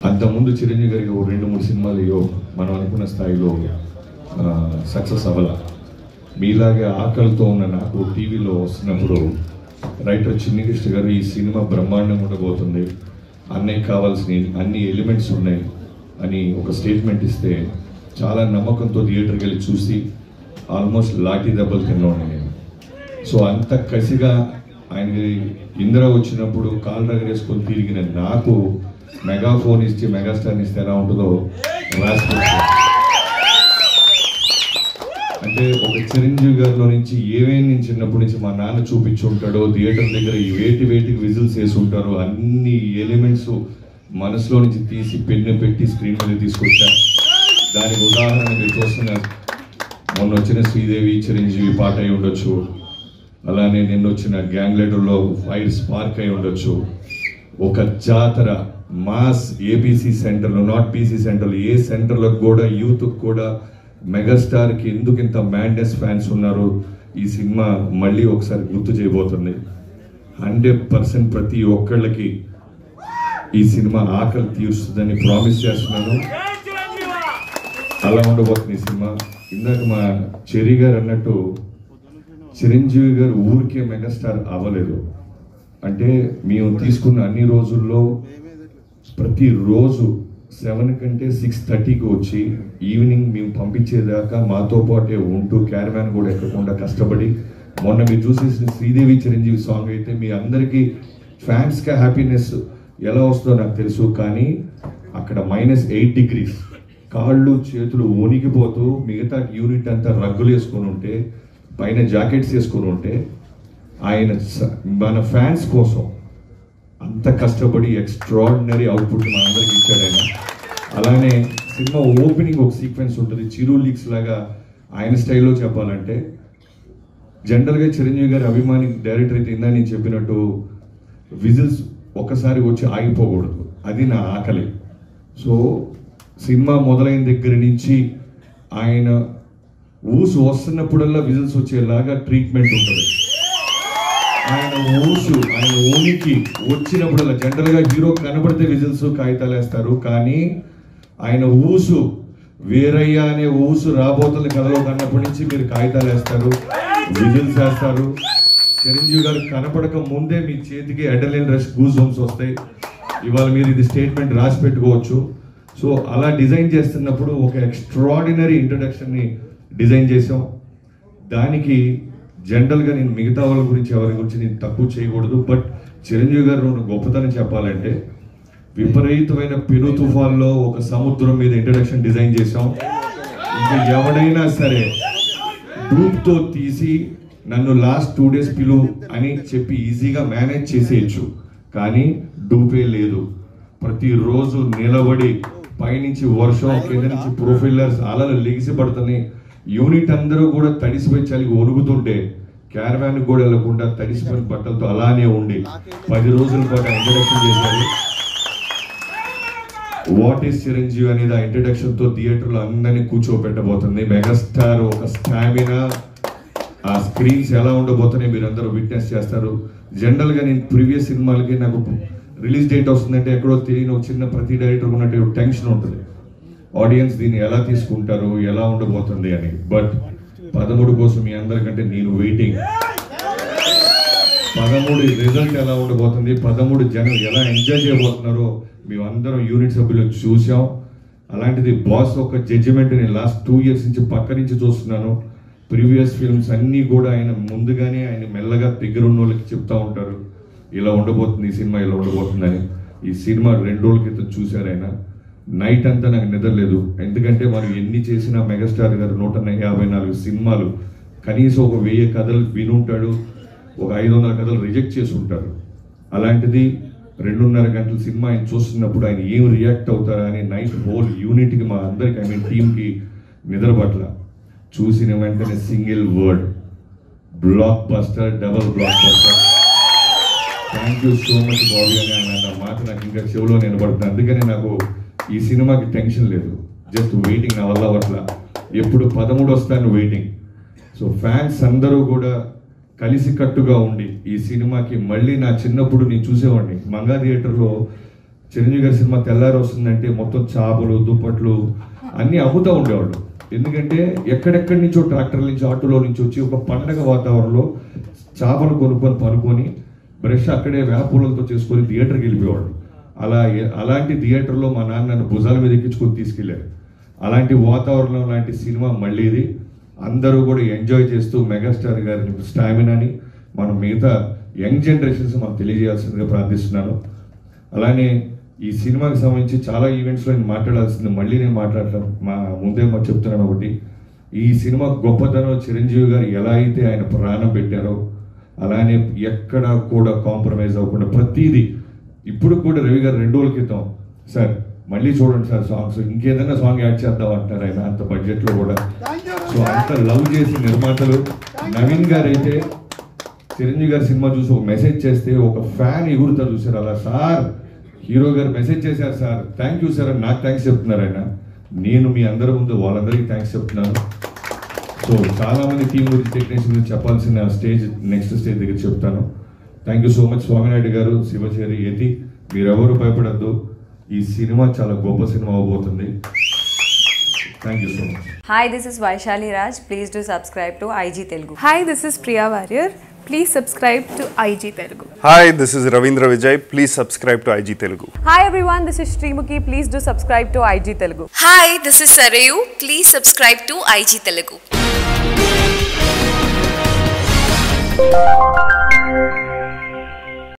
అంతకుముందు చిరంజీవి గారికి ఓ రెండు మూడు సినిమాలు అయ్యో మనం అనుకున్న స్థాయిలో సక్సెస్ అవ్వాల మీలాగే ఆకలితో ఉన్న నాకు టీవీలో వస్తున్నప్పుడు రైటర్ చిన్ని కృష్ణ గారు ఈ సినిమా బ్రహ్మాండంగా ఉండబోతుంది అన్నయ్య కావాల్సిన అన్ని ఎలిమెంట్స్ ఉన్నాయి అని ఒక స్టేట్మెంట్ ఇస్తే చాలా నమ్మకంతో థియేటర్కి వెళ్ళి చూసి ఆల్మోస్ట్ లాఠీ దెబ్బలు కింద ఉన్నాయి నేను సో అంత కసిగా ఆయనకి ఇందిర వచ్చినప్పుడు కాలు రగరేసుకొని తిరిగిన నాకు మెగాఫోన్ ఇచ్చి మెగాస్టార్ని ఇస్తే ఎలా ఉంటుందో రాసి పెట్టారు. అంటే ఒక చిరంజీవి గారిలో నుంచి ఏమేమి నేను చిన్నప్పటి నుంచి మా నాన్న చూపించి ఉంటాడో థియేటర్ దగ్గర ఈ వేటి వేటికి విజిల్స్ వేసి ఉంటారో అన్ని ఎలిమెంట్స్ మనసులో నుంచి తీసి పెన్ను పెట్టి స్క్రీన్ మీద తీసుకొచ్చా దానికి ఉదాహరణ మీరు చూస్తున్నారు మొన్న వచ్చిన శ్రీదేవి చిరంజీవి పాట అయి ఉండొచ్చు అలానే నిన్న వచ్చిన గ్యాంగ్ లీడర్లో ఫైర్ స్పార్క్ అయి ఉండొచ్చు ఒక జాతర మాస్ ఏబీసీ సెంటర్లో నాట్ బీసీ సెంటర్లో ఏ సెంటర్లో కూడా యూత్ కూడా మెగాస్టార్కి ఎందుకు ఇంత మ్యాడ్నెస్ ఫ్యాన్స్ ఉన్నారు ఈ సినిమా మళ్ళీ ఒకసారి గుర్తు చేయబోతుంది హండ్రెడ్ పర్సెంట్ ప్రతి ఒక్కళ్ళకి ఈ సినిమా ఆకలి తీరుస్తుందని ప్రామిస్ చేస్తున్నాను అలా ఉండబోతుంది ఈ సినిమా ఇందాక మా చెరి గారు అన్నట్టు చిరంజీవి గారు ఊరికే మెగాస్టార్ అవ్వలేదు అంటే మేము తీసుకున్న అన్ని రోజుల్లో ప్రతిరోజు సెవెన్ కంటే సిక్స్ థర్టీకి వచ్చి ఈవినింగ్ మేము పంపించేదాకా మాతో పాటే ఉంటూ క్యారవాన్ కూడా ఎక్కకుండా కష్టపడి మొన్న మీరు చూసేసిన శ్రీదేవి చిరంజీవి సాంగ్ అయితే మీ అందరికీ ఫ్యాన్స్గా హ్యాపీనెస్ ఎలా వస్తుందో నాకు తెలుసు కానీ అక్కడ మైనస్ ఎయిట్ డిగ్రీస్ కాళ్ళు చేతులు వణికిపోతూ మిగతా యూనిట్ అంతా రగ్గులు వేసుకొని ఉంటే పైన జాకెట్స్ వేసుకొని ఉంటే ఆయన స- మన ఫ్యాన్స్ కోసం అంత కష్టపడి ఎక్స్ట్రాడినరీ అవుట్పుట్ మనందరికి ఇచ్చాడు ఆయన అలానే సినిమా ఓపెనింగ్ ఒక సీక్వెన్స్ ఉంటుంది చిరు లీక్స్ లాగా ఆయన స్టైల్లో చెప్పాలంటే జనరల్గా చిరంజీవి గారి అభిమాని డైరెక్టర్ అయితే ఇందా నేను చెప్పినట్టు విజిల్స్ ఒక్కసారి వచ్చి ఆగిపోకూడదు అది నా ఆకలి సో సినిమా మొదలైన దగ్గర నుంచి ఆయన ఊసు వస్తున్నప్పుడల్లా విజిల్స్ వచ్చేలాగా ట్రీట్మెంట్ ఉంటుంది ఆయన ఊసు ఆయన ఊనికి వచ్చినప్పుడల్లా జనరల్ గా హీరో కనబడితే విజిల్స్ కాగితాలు వేస్తారు కానీ ఆయన ఊసు వేరయ్య అనే ఊసు రాబోతున్న కథలో కన్నప్పటి నుంచి మీరు కాగితాలు వేస్తారు విజిల్స్ వేస్తారు చిరంజీవి గారు కనపడక ముందే మీ చేతికి అడ్రలిన్ రష్ గూస్ హోమ్స్ వస్తాయి ఇవాళ మీరు ఇది స్టేట్మెంట్ రాసి పెట్టుకోవచ్చు సో అలా డిజైన్ చేస్తున్నప్పుడు ఒక ఎక్స్ట్రాడినరీ ఇంట్రడక్షన్ ని డిజైన్ చేసాం దానికి జనరల్గా నేను మిగతా వాళ్ళ గురించి ఎవరి గురించి నేను తక్కువ చేయకూడదు బట్ చిరంజీవి గారు ఉన్న గొప్పతనం చెప్పాలంటే విపరీతమైన పెను తుఫాన్లో ఒక సముద్రం మీద ఇంట్రడక్షన్ డిజైన్ చేసాం ఇంకా ఎవడైనా సరే డూప్తో తీసి నన్ను లాస్ట్ టూ డేస్ పిలు అని చెప్పి ఈజీగా మేనేజ్ చేసేయచ్చు కానీ డూపే లేదు ప్రతిరోజు నిలబడి పైనుంచి వర్షం కింద నుంచి ప్రొఫైలర్స్ అలలు లెగిసి పడుతున్నాయి యూనిట్ అందరూ కూడా తడిసిపోయి చలికి ఒరుగుతుంటే క్యారవాన్ కూడా వెళ్లకుండా తడిసిపోయిన బట్టలతో అలానే ఉండి పది రోజుల పాటు ఇంట్రడక్షన్ చేశారు వాట్ ఈస్ చిరంజీవి అనేది ఆ ఇంట్రడక్షన్ తో థియేటర్ లో అందరినీ కూర్చోబెట్టబోతుంది మెగాస్టార్ ఒక స్టామినా ఆ స్క్రీన్స్ ఎలా ఉండబోతున్నాయి మీరు అందరూ విట్నెస్ చేస్తారు జనరల్ గా నేను ప్రీవియస్ సినిమాలకి నాకు రిలీజ్ డేట్ వస్తుందంటే ఎక్కడో తెలియని ఒక చిన్న ప్రతి డైరెక్టర్ ఉన్నట్టు టెన్షన్ ఉంటుంది ఆడియన్స్ దీన్ని ఎలా తీసుకుంటారు ఎలా ఉండబోతుంది అని బట్ పదమూడు కోసం మీ అందరికంటే నేను వెయిటింగ్ పదమూడు రిజల్ట్ ఎలా ఉండబోతుంది పదమూడు జనం ఎలా ఎంజాయ్ చేయబోతున్నారో మేమందరం యూనిట్ సభ్యులు చూసాం అలాంటిది బాస్ ఒక జడ్జిమెంట్ నేను లాస్ట్ టూ ఇయర్స్ నుంచి పక్క నుంచి చూస్తున్నాను ప్రీవియస్ ఫిల్మ్స్ అన్నీ కూడా ఆయన ముందుగానే ఆయన మెల్లగా దగ్గర ఉన్న వాళ్ళకి చెప్తా ఉంటారు ఇలా ఉండబోతుంది ఈ సినిమా ఇలా ఉండబోతుందని ఈ సినిమా రెండు రోజుల క్రితం చూశారు ఆయన నైట్ అంతా నాకు నిద్ర లేదు ఎందుకంటే మనం ఎన్ని చేసినా మెగాస్టార్ గారు నూట యాభై నాలుగు సినిమాలు కనీసం ఒక వెయ్యి కథలు వినుంటాడు ఒక ఐదు వందల కథలు రిజెక్ట్ చేసి ఉంటారు అలాంటిది రెండున్నర గంటల సినిమా ఆయన చూస్తున్నప్పుడు ఆయన ఏం రియాక్ట్ అవుతారా అని నైట్ హోల్ యూనిట్కి మా అందరికి ఐ మీన్ టీంకి నిద్ర పట్ల చూసిన వెంటనే single word blockbuster double blockbuster thank you so much Bobby అని ఆయన అన్న మాట నాకు ఇంకా చెవిలో నిలబడుతుంది అందుకని నాకు ఈ సినిమాకి టెన్షన్ లేదు జస్ట్ వెయిటింగ్ నా వల్ల అట్లా ఎప్పుడు పదమూడు వస్తాను వెయిటింగ్ సో ఫ్యాన్స్ అందరూ కూడా కలిసి కట్టుగా ఉండి ఈ సినిమాకి మళ్ళీ నా చిన్నప్పుడు నేను చూసేవాడిని మంగా థియేటర్లో చిరంజీవి గారి సినిమా తెల్లారి వస్తుందంటే మొత్తం చేపలు దుప్పట్లు అన్నీ అమ్ముతూ ఉండేవాళ్ళు ఎందుకంటే ఎక్కడెక్కడి నుంచో ట్రాక్టర్ల నుంచి ఆటోలో నుంచి వచ్చి ఒక పండగ వాతావరణంలో చేపలు కొనుక్కొని పనుకొని బ్రష్ అక్కడే వేపూలతో చేసుకొని థియేటర్కి వెళ్ళిపోయేవాళ్ళు అలా అలాంటి థియేటర్లో మా నాన్న నన్ను భుజాల మీద ఎక్కించుకొని తీసుకెళ్ళారు అలాంటి వాతావరణం లాంటి సినిమా మళ్ళీ ఇది అందరూ కూడా ఎంజాయ్ చేస్తూ మెగాస్టార్ గారి స్టామినాని మనం మిగతా యంగ్ జనరేషన్స్ మనం తెలియజేయాల్సిందిగా ప్రార్థిస్తున్నాను అలానే ఈ సినిమాకి సంబంధించి చాలా ఈవెంట్స్లో నేను మాట్లాడాల్సింది మళ్ళీ నేను మాట్లాడతాను మా ముందే మా చెప్తున్నాను ఒకటి ఈ సినిమా గొప్పతనం చిరంజీవి గారు ఎలా అయితే ఆయన ప్రాణం పెట్టారో అలానే ఎక్కడా కూడా కాంప్రమైజ్ అవ్వకుండా ప్రతిదీ ఇప్పుడు కూడా రవి గారు రెండు రోజుల క్రితం సార్ మళ్ళీ చూడండి సార్ సాంగ్స్ ఇంకేదైనా సాంగ్ యాడ్ చేద్దాం అంటారు ఆయన అంత బడ్జెట్లో కూడా సో అంత లవ్ చేసి నిర్మాతలు నవీన్ గారు అయితే చిరంజీవి గారి సినిమా చూసి ఒక మెసేజ్ చేస్తే ఒక ఫ్యాన్ ఎగురుతారు చూసారు అలా సార్ హీరో గారు మెసేజ్ చేశారు సార్ థ్యాంక్ యూ సార్ అని నాకు థ్యాంక్స్ చెప్తున్నారు ఆయన నేను మీ అందరి ముందు వాళ్ళందరికీ థ్యాంక్స్ చెప్తున్నాను సో చాలా మంది టీం గురించి టెక్నీషియన్ గురించి చెప్పాల్సిన స్టేజ్ నెక్స్ట్ స్టేజ్ దగ్గర చెప్తాను thank you so much Swaminaidu garu శివచేరి యతి మీరెవరు భయపడద్దు ఈ సినిమా చాలా గొప్ప సినిమా అవబోతుంది thank you so much Hi, this is Vaishali Raj. Please do subscribe to IG Telugu. Hi, this is Priya Warrior. Please subscribe to IG Telugu. Hi this is Ravindra Vijay please subscribe to IG Telugu Hi everyone, this is Srimuki. Please do subscribe to IG Telugu. Hi, this is Sarayu. Please subscribe to IG Telugu.